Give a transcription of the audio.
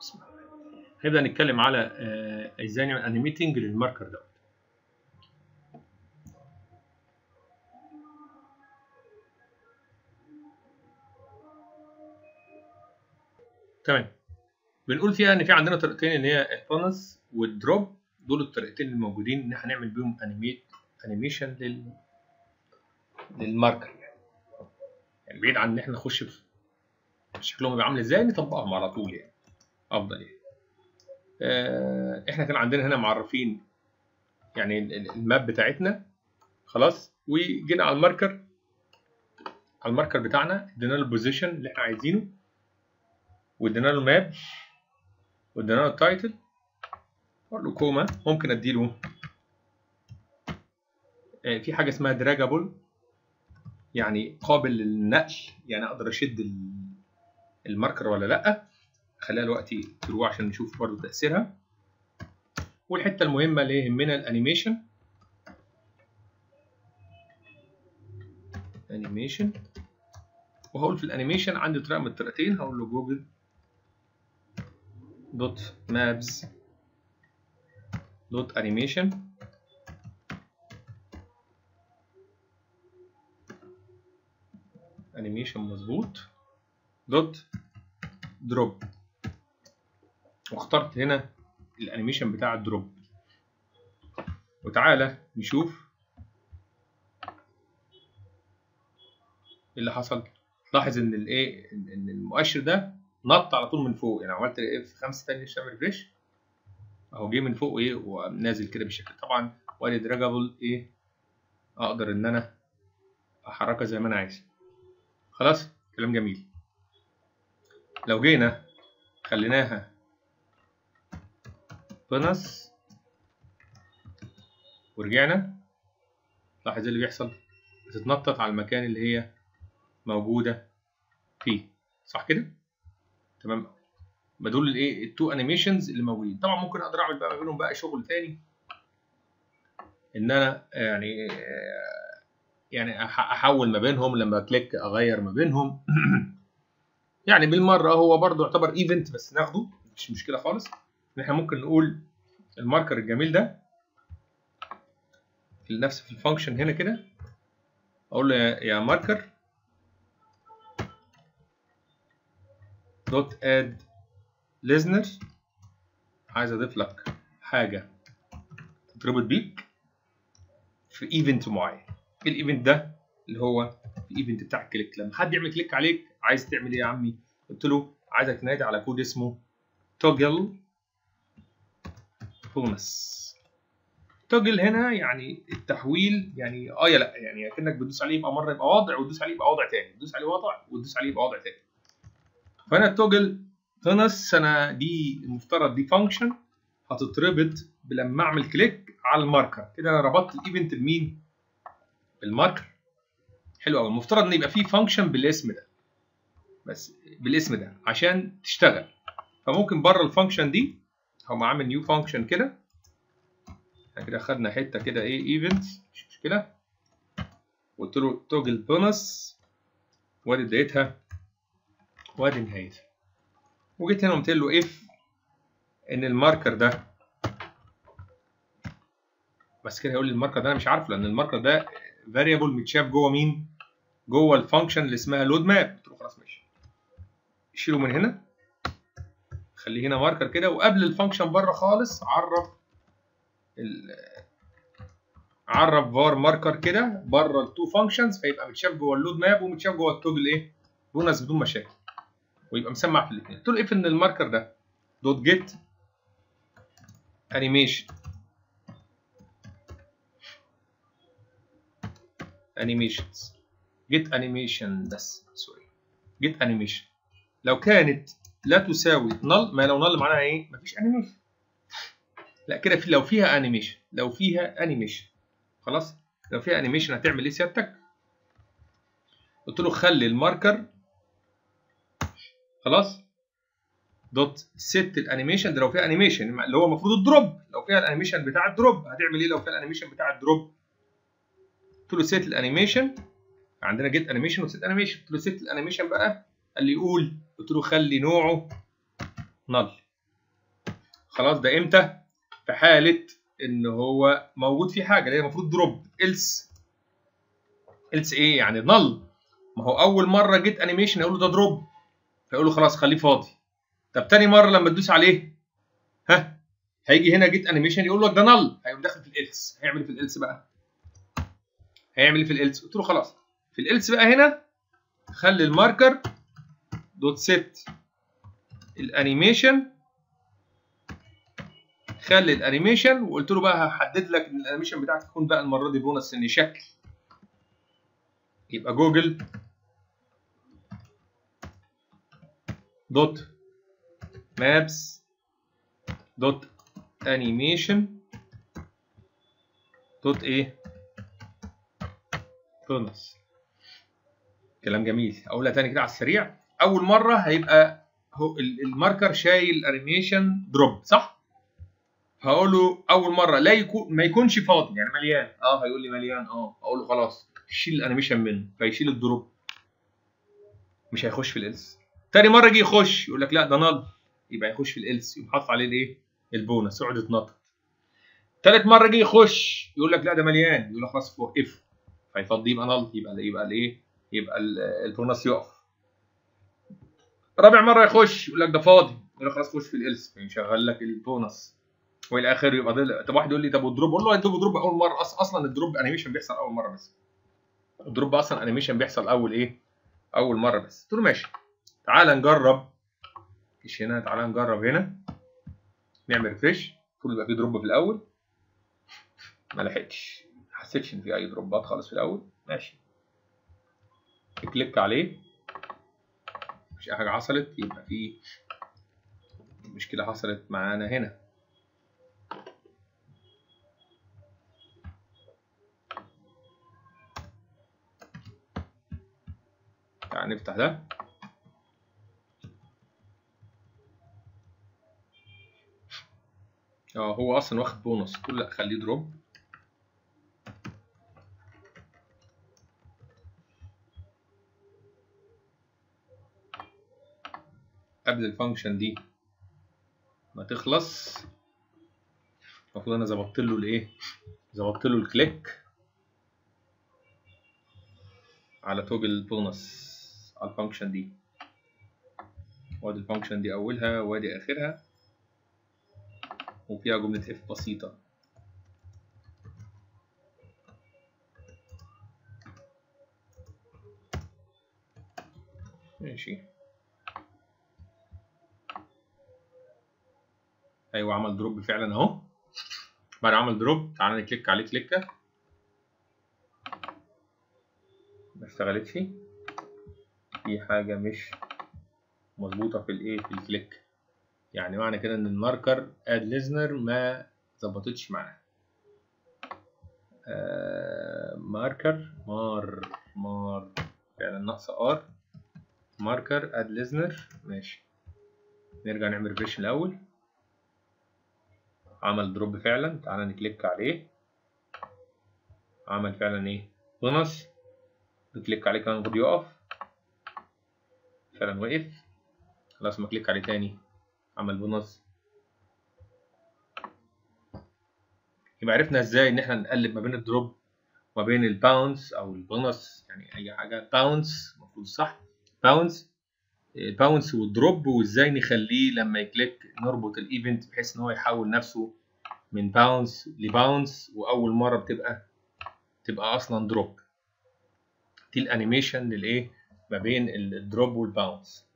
بسم الله هنبدا نتكلم على آه، ازاي نعمل انيميتنج للماركر دوت تمام بنقول فيها ان في عندنا طريقتين ان هي البونس والدروب دول الطريقتين الموجودين ان احنا نعمل بيهم انيميت انيميشن لل للماركر يعني. يعني بعيد عن ان احنا نخش في شكلهم يبقى عامل ازاي نطبقهم على طول يعني افضل يعني آه، احنا كان عندنا هنا معرفين يعني ال- ال- الماب بتاعتنا خلاص وجينا على الماركر على الماركر بتاعنا ادينا له البوزيشن اللي احنا عايزينه وادينا له ماب وادينا له التايتل اقول له كوما ممكن اديله آه، في حاجه اسمها دراجابل يعني قابل للنقل يعني اقدر اشد ال- الماركر ولا لا خليها دلوقتي تروح عشان نشوف برضو تاثيرها والحته المهمه اللي يهمنا الانيميشن انيميشن وهقول في الانيميشن عندي طريقه من الطريقتين هقول له جوجل دوت مابز دوت انيميشن انيميشن مظبوط دوت دروب واخترت هنا الانيميشن بتاع الدروب وتعالى نشوف ايه اللي حصل لاحظ ان الايه ان المؤشر ده نط على طول من فوق يعني عملت اف 5 تاني عشان ريفريش اهو جه من فوق ايه ونازل كده بالشكل طبعا وادي دراجابل ايه اقدر ان انا احركها زي ما انا عايز خلاص كلام جميل لو جينا خليناها بنص ورجعنا لاحظ إيه اللي بيحصل بتتنطط على المكان اللي هي موجودة فيه صح كده؟ تمام يبقى دول الايه التو انيميشنز اللي موجودين طبعا ممكن اقدر اعمل بقى ما بينهم بقى شغل تاني ان انا يعني يعني أح- احول ما بينهم لما كليك اغير ما بينهم يعني بالمره هو برضو يعتبر ايفنت بس ناخده مش مشكله خالص ان احنا ممكن نقول الماركر الجميل ده في نفس في الفانكشن هنا كده اقول له يا يا ماركر دوت اد listener عايز اضيف لك حاجه تتربط بيك في ايفنت معين ايه الايفنت ده اللي هو الايفنت بتاع الكليك لما حد يعمل كليك عليك عايز تعمل ايه يا عمي قلت له عايزك تنادي على كود اسمه توجل بونس توجل هنا يعني التحويل يعني اه يا لا يعني كانك بتدوس عليه يبقى مره يبقى وضع وتدوس عليه يبقى وضع تاني تدوس عليه وضع وتدوس عليه يبقى وضع تاني فانا التوجل بونس انا دي المفترض دي فانكشن هتتربط لما اعمل كليك على الماركر كده انا ربطت الايفنت بمين بالماركر حلو قوي المفترض ان يبقى في فانكشن بالاسم ده بس بالاسم ده عشان تشتغل فممكن بره الفانكشن دي هقوم عامل نيو فانكشن كده احنا كده خدنا حته كده ايه ايفنت مش مشكله قلت له توجل بونس وادي بدايتها وادي نهايتها وجيت هنا قلت له اف ان الماركر ده بس كده هيقول لي الماركر ده انا مش عارفه لان الماركر ده فاريبل متشاف جوه مين؟ جوه الفانكشن اللي اسمها لود ماب قلت له خلاص ماشي شيله من هنا خليه هنا ماركر كده وقبل الفانكشن بره خالص عرف ال عرف فار ماركر كده بره التو فانكشنز فيبقى متشاف جوه اللود ماب ومتشاف جوه التوجل ايه؟ بونس بدون مشاكل ويبقى مسمع في الاثنين قلت له اف ان الماركر ده دوت جيت انيميشن انيميشنز جيت انيميشن بس سوري جيت انيميشن لو كانت لا تساوي نل ما لو نل معناها ايه مفيش انيميشن لا كده في لو فيها انيميشن لو فيها انيميشن خلاص لو فيها انيميشن هتعمل ايه سيادتك قلت له خلي الماركر خلاص دوت ست الانيميشن ده لو فيها انيميشن اللي هو المفروض الدروب لو فيها الانيميشن بتاع الدروب هتعمل ايه لو فيها الانيميشن بتاع الدروب قلت له سيت الانيميشن عندنا جيت انيميشن وسيت انيميشن قلت له سيت الانيميشن بقى قال لي قول قلت له خلي نوعه نل خلاص ده امتى في حاله ان هو موجود فيه حاجه اللي هي المفروض دروب إلس إلس ايه يعني نل ما هو اول مره جيت انيميشن يقول له ده دروب فيقول له خلاص خليه فاضي طب تاني مره لما تدوس عليه ها هيجي هنا جيت انيميشن يقول لك ده نل هيقوم داخل في الإلس هيعمل ايه في الإلس بقى هيعمل ايه في الإلس قلت له خلاص في الإلس بقى هنا خلي الماركر دوت سيت الانيميشن خلي الانيميشن وقلت له بقى هحدد لك ان الانيميشن بتاعك يكون بقى المره دي بونص ان شكل يبقى جوجل دوت مابس دوت انيميشن دوت ايه بونص كلام جميل اقولها تاني كده على السريع اول مره هيبقى هو الماركر شايل انيميشن دروب صح هقول له اول مره لا يكون ما يكونش فاضي يعني مليان اه هيقول لي مليان اه اقول له خلاص شيل الانيميشن منه فيشيل الدروب مش هيخش في الالس تاني مره يجي يخش يقول لك لا ده نل يبقى يخش في الالس يقوم حاطط عليه الايه البونص يقعد يتنطط تالت مره يجي يخش يقول لك لا ده مليان يقول لك خلاص فوق اف فيفضي يبقى نل يبقى يبقى الايه يبقى البونص يقف رابع مره يخش يقول لك ده فاضي يقول لك خلاص خش في الالس فيشغل لك البونص والى اخره يبقى ضل طب واحد يقول لي طب والدروب اقول له الدروب دروب اول مره أص... اصلا الدروب انيميشن بيحصل اول مره بس الدروب اصلا انيميشن بيحصل اول ايه اول مره بس قلت له ماشي تعال نجرب مش هنا تعال نجرب هنا نعمل ريفريش المفروض يبقى في دروب في الاول ما لحقتش ما حسيتش ان في اي دروبات خالص في الاول ماشي كليك عليه مش اي حاجه حصلت يبقى في مشكله حصلت معانا هنا تعال نفتح ده اه هو اصلا واخد بونص تقول لا خليه دروب قبل الفانكشن دي ما تخلص المفروض انا ظبطت له الايه ظبطت له الكليك على توجل بونص على الفانكشن دي وادي الفانكشن دي اولها وادي اخرها وفيها جملة اف بسيطة ماشي ايوه عمل دروب فعلا اهو بعد عمل دروب تعالى نكليك عليه كليكه ما اشتغلتش في حاجة مش مظبوطة في الايه في الكليك يعني معنى كده ان الماركر اد ليزنر ما ظبطتش معاه آه ماركر مار مار فعلا ناقصة ار ماركر اد ليزنر ماشي نرجع نعمل ريفريش الاول عمل دروب فعلا تعالى نكليك عليه عمل فعلا ايه بونص نكليك عليه كمان المفروض يقف فعلا وقف خلاص ما كليك عليه تاني عمل بونص يبقى عرفنا ازاي ان احنا نقلب ما بين الدروب وما بين الباونس او البونص يعني اي حاجه باونس المفروض صح باونس الباونس والدروب وازاي نخليه لما يكليك نربط الايفنت بحيث ان هو يحول نفسه من باونس لباونس واول مره بتبقى تبقى اصلا دروب دي الانيميشن للايه ما بين الدروب والباونس